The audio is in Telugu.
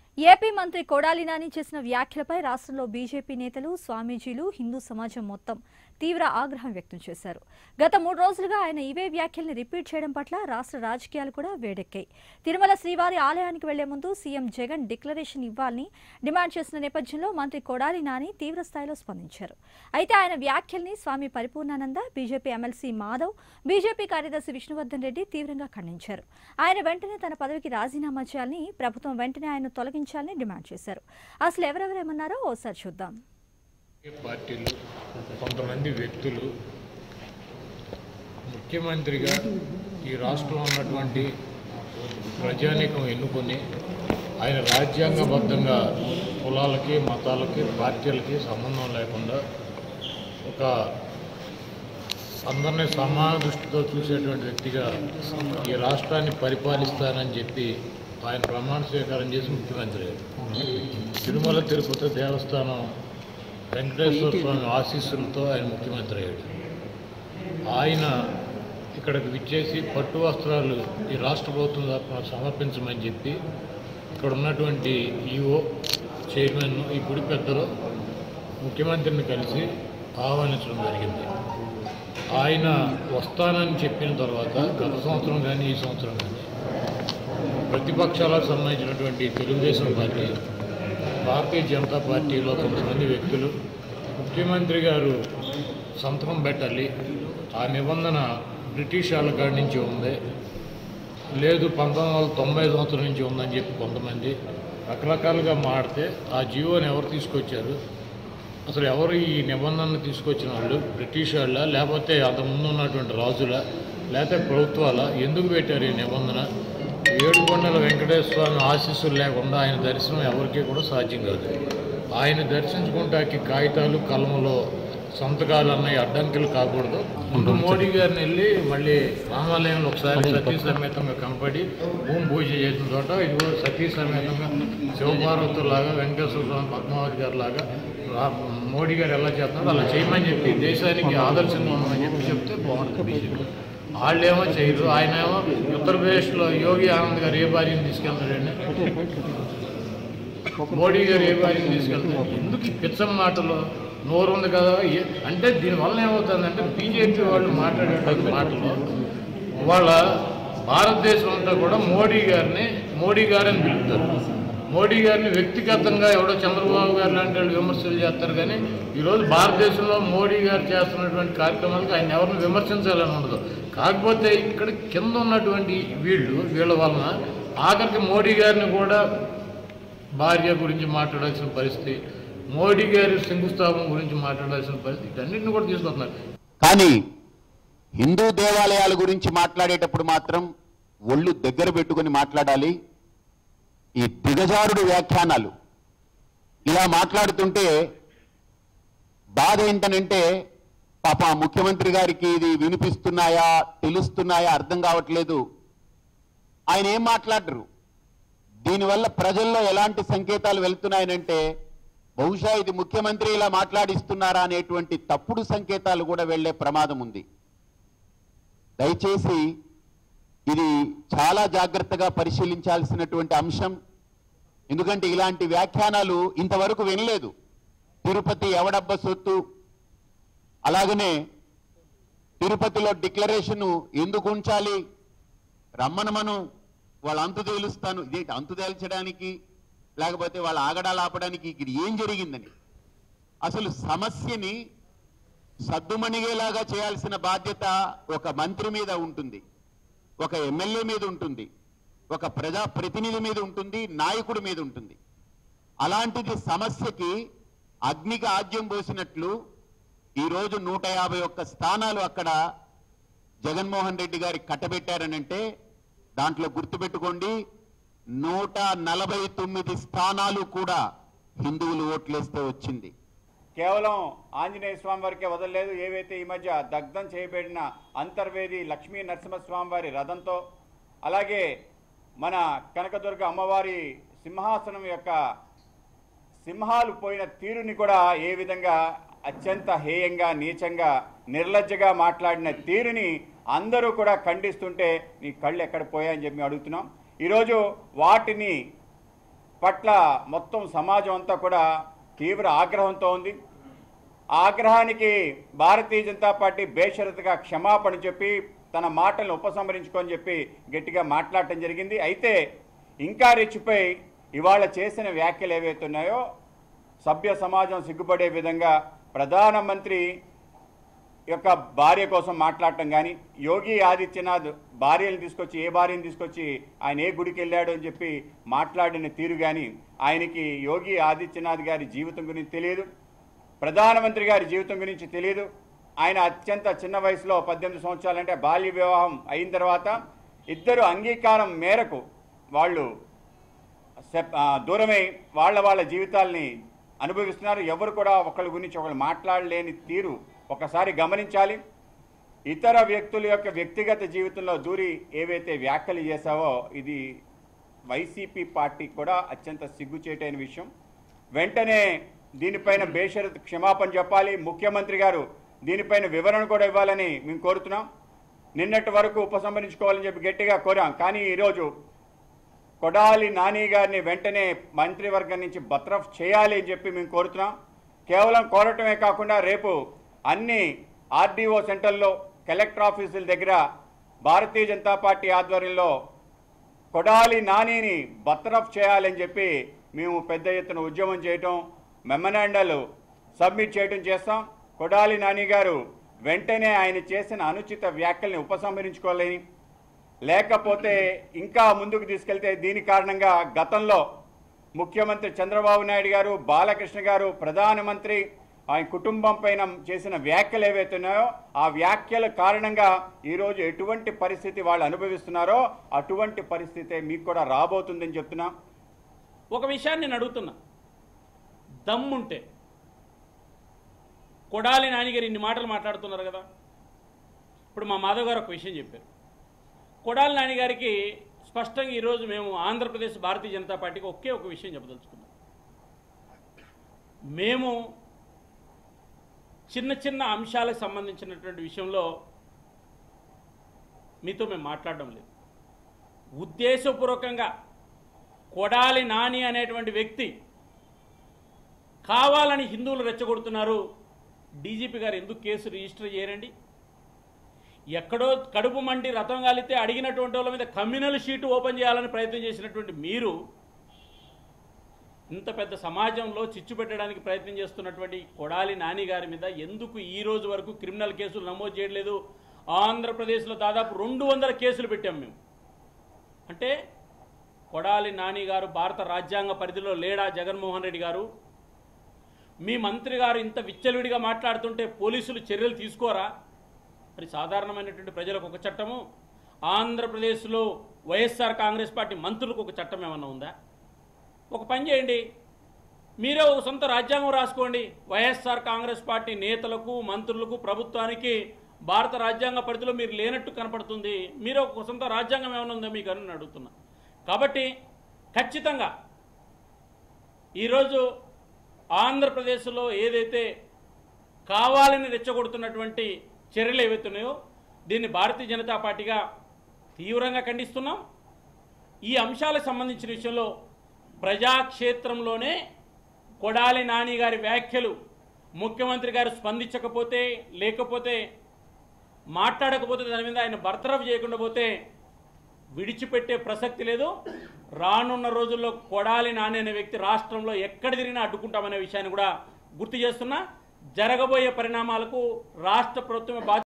ఏపీ మంత్రి కొడాలి నాని చేసిన వ్యాఖ్యలపై రాష్ట్రంలో బీజేపీ నేతలు స్వామీజీలు హిందూ సమాజం మొత్తం తీవ్ర ఆగ్రహం వ్యక్తం చేశారు గత మూడు రోజులుగా ఆయన ఇవే వ్యాఖ్యల్ని రిపీట్ చేయడం పట్ల రాష్ట్ర రాజకీయాలు కూడా వేడెక్కాయి తిరుమల శ్రీవారి ఆలయానికి వెళ్లే ముందు సీఎం జగన్ డిక్లరేషన్ ఇవ్వాలని డిమాండ్ చేసిన నేపథ్యంలో మంత్రి కొడాలి నాని తీవ్ర స్థాయిలో స్పందించారు అయితే ఆయన వ్యాఖ్యల్ని Swami Paripoornananda BJP MLC Madhav BJP కార్యదర్శి విష్ణువర్ధన్ రెడ్డి తీవ్రంగా ఖండించారు ఆయన వెంటనే తన పదవికి రాజీనామా చేయాలని ప్రభుత్వం వెంటనే ఆయన తొలగించాలని డిమాండ్ చేశారు అసలు ఎవరెవరేమన్నారో ఓసారి చూద్దాం రాజకీయ పార్టీలు కొంతమంది వ్యక్తులు ముఖ్యమంత్రిగా ఈ రాష్ట్రంలో ఉన్నటువంటి ప్రజానీకం ఎన్నుకొని ఆయన రాజ్యాంగబద్ధంగా కులాలకి మతాలకి పార్టీలకి సంబంధం లేకుండా ఒక అందరినీ సమాన దృష్టితో చూసేటువంటి వ్యక్తిగా ఈ రాష్ట్రాన్ని పరిపాలిస్తానని చెప్పి ఆయన ప్రమాణ స్వీకారం చేసి ముఖ్యమంత్రి అయ్యారు తిరుమల తిరుపతి దేవస్థానం వెంకటేశ్వర స్వామి ఆశీస్సులతో ఆయన ముఖ్యమంత్రి అయ్యాడు ఆయన ఇక్కడికి విచ్చేసి పట్టు వస్త్రాలు ఈ రాష్ట్ర ప్రభుత్వం తరఫున సమర్పించమని చెప్పి ఇక్కడ ఉన్నటువంటి ఈఓ చైర్మన్ ఈ గుడి పెద్దలు ముఖ్యమంత్రిని కలిసి ఆహ్వానించడం జరిగింది ఆయన వస్తానని చెప్పిన తర్వాత గత సంవత్సరం కానీ ఈ సంవత్సరం కానీ ప్రతిపక్షాలకు సంబంధించినటువంటి తెలుగుదేశం పార్టీ భారతీయ జనతా పార్టీలో కొంతమంది వ్యక్తులు ముఖ్యమంత్రి గారు సంతకం పెట్టాలి ఆ నిబంధన బ్రిటిష్ వాళ్ళ కాడి నుంచి ఉంది లేదు పంతొమ్మిది వందల తొంభై సంవత్సరం నుంచి ఉందని చెప్పి కొంతమంది రకరకాలుగా మాడితే ఆ జీవోని ఎవరు తీసుకొచ్చారు అసలు ఎవరు ఈ నిబంధనను తీసుకొచ్చిన వాళ్ళు బ్రిటిష్ వాళ్ళ లేకపోతే అంతకుముందు ఉన్నటువంటి రాజుల లేకపోతే ప్రభుత్వాల ఎందుకు పెట్టారు ఈ నిబంధన ఏడుకొండల వెంకటేశ్వర స్వామి ఆశీస్సులు లేకుండా ఆయన దర్శనం ఎవరికీ కూడా సాధ్యం కాదు ఆయన దర్శించుకుంటాకి కాగితాలు కలములో సంతకాలు అన్నవి అడ్డంకులు కాకూడదు ముందు మోడీ గారిని వెళ్ళి మళ్ళీ రామాలయంలో ఒకసారి సతీ సమేతంగా కనపడి భూమి పూజ చేసిన చోట ఇదిగో సతీ సమేతంగా శివపార్వతులాగా వెంకటేశ్వర స్వామి పద్మావతి గారి లాగా రా- మోడీ గారు ఎలా చేస్తున్నారో అలా చేయమని చెప్పి దేశానికి ఆదర్శంగా ఉండమని చెప్పి చెప్తే బాగుంటుంది బీజేపీ వాళ్ళేమో చేయరు ఆయన ఏమో ఉత్తరప్రదేశ్లో యోగి ఆనంద్ గారు ఏ భార్యను తీసుకెళ్తాడండి మోడీ గారు ఏ భార్యను తీసుకెళ్తారు ఎందుకు ఈ పిచ్చం మాటలు నోరు ఉంది కదా ఏ- అంటే దీనివల్ల ఏమవుతుందంటే బీజేపీ వాళ్ళు మాట్లాడేటువంటి మాటలు వాళ్ళ భారతదేశం అంతా కూడా మోడీ గారిని మోడీ గారని పిలుపుతారు మోడీ గారిని వ్యక్తిగతంగా ఎవడో చంద్రబాబు గారు లాంటి వాళ్ళు విమర్శలు చేస్తారు కానీ ఈరోజు భారతదేశంలో మోడీ గారు చేస్తున్నటువంటి కార్యక్రమాలకు ఆయన ఎవరిని విమర్శించాలని ఉండదు కాకపోతే ఇక్కడ కింద ఉన్నటువంటి వీళ్ళు వీళ్ళ వలన ఆఖరికి మోడీ గారిని కూడా భార్య గురించి మాట్లాడాల్సిన పరిస్థితి మోడీ గారి శంకుస్థాపన గురించి మాట్లాడాల్సిన పరిస్థితి వీటన్నిటిని కూడా తీసుకొస్తున్నారు కానీ హిందూ దేవాలయాల గురించి మాట్లాడేటప్పుడు మాత్రం ఒళ్ళు దగ్గర పెట్టుకొని మాట్లాడాలి ఈ దిగజారుడు వ్యాఖ్యానాలు ఇలా మాట్లాడుతుంటే బాధ ఏంటనంటే పాప ఆ ముఖ్యమంత్రి గారికి ఇది వినిపిస్తున్నాయా తెలుస్తున్నాయా అర్థం కావట్లేదు ఆయన ఏం మాట్లాడరు దీనివల్ల ప్రజల్లో ఎలాంటి సంకేతాలు వెళ్తున్నాయనంటే బహుశా ఇది ముఖ్యమంత్రి ఇలా మాట్లాడిస్తున్నారా అనేటువంటి తప్పుడు సంకేతాలు కూడా వెళ్లే ప్రమాదం ఉంది దయచేసి ఇది చాలా జాగ్రత్తగా పరిశీలించాల్సినటువంటి అంశం ఎందుకంటే ఇలాంటి వ్యాఖ్యానాలు ఇంతవరకు వినలేదు తిరుపతి ఎవడబ్బ సొత్తు అలాగనే తిరుపతిలో డిక్లరేషన్ ఎందుకు ఉంచాలి రమ్మనమను వాళ్ళ అంతు తేలుస్తాను ఇదేంటి అంతు తేల్చడానికి లేకపోతే వాళ్ళ ఆగడాలు ఆపడానికి ఇక్కడ ఏం జరిగిందని అసలు సమస్యని సద్దుమణిగేలాగా చేయాల్సిన బాధ్యత ఒక మంత్రి మీద ఉంటుంది ఒక ఎమ్మెల్యే మీద ఉంటుంది ఒక ప్రజా ప్రతినిధి మీద ఉంటుంది నాయకుడి మీద ఉంటుంది అలాంటిది సమస్యకి అగ్నికి ఆద్యం పోసినట్లు ఈరోజు నూట యాభై ఒక్క స్థానాలు అక్కడ జగన్మోహన్ రెడ్డి గారికి కట్టబెట్టారనంటే దాంట్లో గుర్తుపెట్టుకోండి నూట నలభై తొమ్మిది స్థానాలు కూడా హిందువులు ఓట్లేస్తే వచ్చింది కేవలం ఆంజనేయ స్వామి వారికే వదలలేదు ఏవైతే ఈ మధ్య దగ్ధం చేయబడిన అంతర్వేది లక్ష్మీ నరసింహస్వామి వారి రథంతో అలాగే మన కనకదుర్గ అమ్మవారి సింహాసనం యొక్క సింహాలు పోయిన తీరుని కూడా ఏ విధంగా అత్యంత హేయంగా నీచంగా నిర్లజ్జగా మాట్లాడిన తీరుని అందరూ కూడా ఖండిస్తుంటే నీ కళ్ళు ఎక్కడ పోయాయని చెప్పి మేము అడుగుతున్నాం ఈరోజు వాటిని పట్ల మొత్తం సమాజం అంతా కూడా తీవ్ర ఆగ్రహంతో ఉంది ఆ ఆగ్రహానికి భారతీయ జనతా పార్టీ బేషరతుగా క్షమాపణ చెప్పి తన మాటలను ఉపసంహరించుకొని చెప్పి గట్టిగా మాట్లాడటం జరిగింది అయితే ఇంకా రెచ్చిపోయి ఇవాళ చేసిన వ్యాఖ్యలు ఏవైతే ఉన్నాయో సభ్య సమాజం సిగ్గుపడే విధంగా ప్రధానమంత్రి యొక్క భార్య కోసం మాట్లాడటం కానీ యోగి ఆదిత్యనాథ్ భార్యను తీసుకొచ్చి ఏ భార్యను తీసుకొచ్చి ఆయన ఏ గుడికి వెళ్ళాడు అని చెప్పి మాట్లాడిన తీరు కానీ ఆయనకి యోగి ఆదిత్యనాథ్ గారి జీవితం గురించి తెలియదు ప్రధానమంత్రి గారి జీవితం గురించి తెలియదు ఆయన అత్యంత చిన్న వయసులో పద్దెనిమిది సంవత్సరాలంటే బాల్య వివాహం అయిన తర్వాత ఇద్దరు అంగీకారం మేరకు వాళ్ళు సెప్- ఆ, దూరమై వాళ్ళ వాళ్ళ జీవితాల్ని అనుభవిస్తున్నారు ఎవరు కూడా ఒకళ్ళ గురించి ఒకళ్ళు మాట్లాడలేని తీరు ఒకసారి గమనించాలి ఇతర వ్యక్తుల యొక్క వ్యక్తిగత జీవితంలో దూరి ఏవైతే వ్యాఖ్యలు చేశావో ఇది వైసీపీ పార్టీ కూడా అత్యంత సిగ్గుచేటైన విషయం వెంటనే దీనిపైన బేషరత్ క్షమాపణ చెప్పాలి ముఖ్యమంత్రి గారు దీనిపైన వివరణ కూడా ఇవ్వాలని మేము కోరుతున్నాం నిన్నటి వరకు ఉపసంహరించుకోవాలని చెప్పి గట్టిగా కోరాం కానీ ఈరోజు కొడాలి నాని గారిని వెంటనే మంత్రివర్గం నుంచి బత్రఫ్ చేయాలి అని చెప్పి మేము కోరుతున్నాం కేవలం కోరటమే కాకుండా రేపు అన్ని ఆర్డీఓ సెంటర్లో కలెక్టర్ ఆఫీసుల దగ్గర భారతీయ జనతా పార్టీ ఆధ్వర్యంలో కొడాలి నానిని బత్రఫ్ చేయాలని చెప్పి మేము పెద్ద ఎత్తున ఉద్యమం చేయటం మెమనాండాలు సబ్మిట్ చేయటం చేస్తాం కొడాలి నాని గారు వెంటనే ఆయన చేసిన అనుచిత వ్యాఖ్యల్ని ఉపసంహరించుకోవాలని లేకపోతే ఇంకా ముందుకు తీసుకెళ్తే దీని కారణంగా గతంలో ముఖ్యమంత్రి చంద్రబాబు నాయుడు గారు బాలకృష్ణ గారు ప్రధానమంత్రి ఆయన కుటుంబం పైన చేసిన వ్యాఖ్యలు ఏవైతే ఉన్నాయో ఆ వ్యాఖ్యల కారణంగా ఈరోజు ఎటువంటి పరిస్థితి వాళ్ళు అనుభవిస్తున్నారో అటువంటి పరిస్థితి మీకు కూడా రాబోతుందని చెప్తున్నా ఒక విషయాన్ని నేను అడుగుతున్నా దమ్ముంటే కొడాలి నానిగారు ఇన్ని మాటలు మాట్లాడుతున్నారు కదా ఇప్పుడు మా మాధవ్ గారు ఒక విషయం చెప్పారు కొడాలి నానిగారికి స్పష్టంగా ఈరోజు మేము ఆంధ్రప్రదేశ్ భారతీయ జనతా పార్టీకి ఒకే ఒక విషయం చెప్పదలుచుకున్నాం మేము చిన్న చిన్న అంశాలకు సంబంధించినటువంటి విషయంలో మీతో మేము మాట్లాడడం లేదు ఉద్దేశపూర్వకంగా కొడాలి నాని అనేటువంటి వ్యక్తి కావాలని హిందువులు రెచ్చగొడుతున్నారు డీజీపీ గారు ఎందుకు కేసు రిజిస్టర్ చేయరండి ఎక్కడో కడుపు మండి రథం కాలితే అడిగినటువంటి వాళ్ళ మీద కమ్యూనల్ షీటు ఓపెన్ చేయాలని ప్రయత్నం చేసినటువంటి మీరు ఇంత పెద్ద సమాజంలో చిచ్చు పెట్టడానికి ప్రయత్నం చేస్తున్నటువంటి కొడాలి నాని గారి మీద ఎందుకు ఈ రోజు వరకు క్రిమినల్ కేసులు నమోదు చేయట్లేదు ఆంధ్రప్రదేశ్లో దాదాపు రెండు వందల కేసులు పెట్టాం మేము అంటే కొడాలి నాని గారు భారత రాజ్యాంగ పరిధిలో లేడా జగన్మోహన్ రెడ్డి గారు మీ మంత్రి గారు ఇంత విచ్చలవిడిగా మాట్లాడుతుంటే పోలీసులు చర్యలు తీసుకోరా మరి సాధారణమైనటువంటి ప్రజలకు ఒక చట్టము ఆంధ్రప్రదేశ్లో వైఎస్ఆర్ కాంగ్రెస్ పార్టీ మంత్రులకు ఒక చట్టం ఏమన్నా ఉందా ఒక పని చేయండి మీరే ఒక సొంత రాజ్యాంగం రాసుకోండి వైఎస్ఆర్ కాంగ్రెస్ పార్టీ నేతలకు మంత్రులకు ప్రభుత్వానికి భారత రాజ్యాంగ పరిధిలో మీరు లేనట్టు కనపడుతుంది మీరే ఒక సొంత రాజ్యాంగం ఏమైనా ఉందో మీకు అని నేను అడుగుతున్నా కాబట్టి ఖచ్చితంగా ఈరోజు ఆంధ్రప్రదేశ్లో ఏదైతే కావాలని రెచ్చగొడుతున్నటువంటి చర్యలు ఏవైతున్నాయో దీన్ని భారతీయ జనతా పార్టీగా తీవ్రంగా ఖండిస్తున్నాం ఈ అంశాలకు సంబంధించిన విషయంలో ప్రజాక్షేత్రంలోనే కొడాలి నాని గారి వ్యాఖ్యలు ముఖ్యమంత్రి గారు స్పందించకపోతే లేకపోతే మాట్లాడకపోతే దాని మీద ఆయన బర్తరఫ్ చేయకుండా పోతే విడిచిపెట్టే ప్రసక్తి లేదు రానున్న రోజుల్లో కొడాలి నాని అనే వ్యక్తి రాష్ట్రంలో ఎక్కడ తిరిగినా అడ్డుకుంటామనే విషయాన్ని కూడా గుర్తు చేస్తున్నా జరగబోయే పరిణామాలకు రాష్ట్ర ప్రభుత్వమే బాధ్యత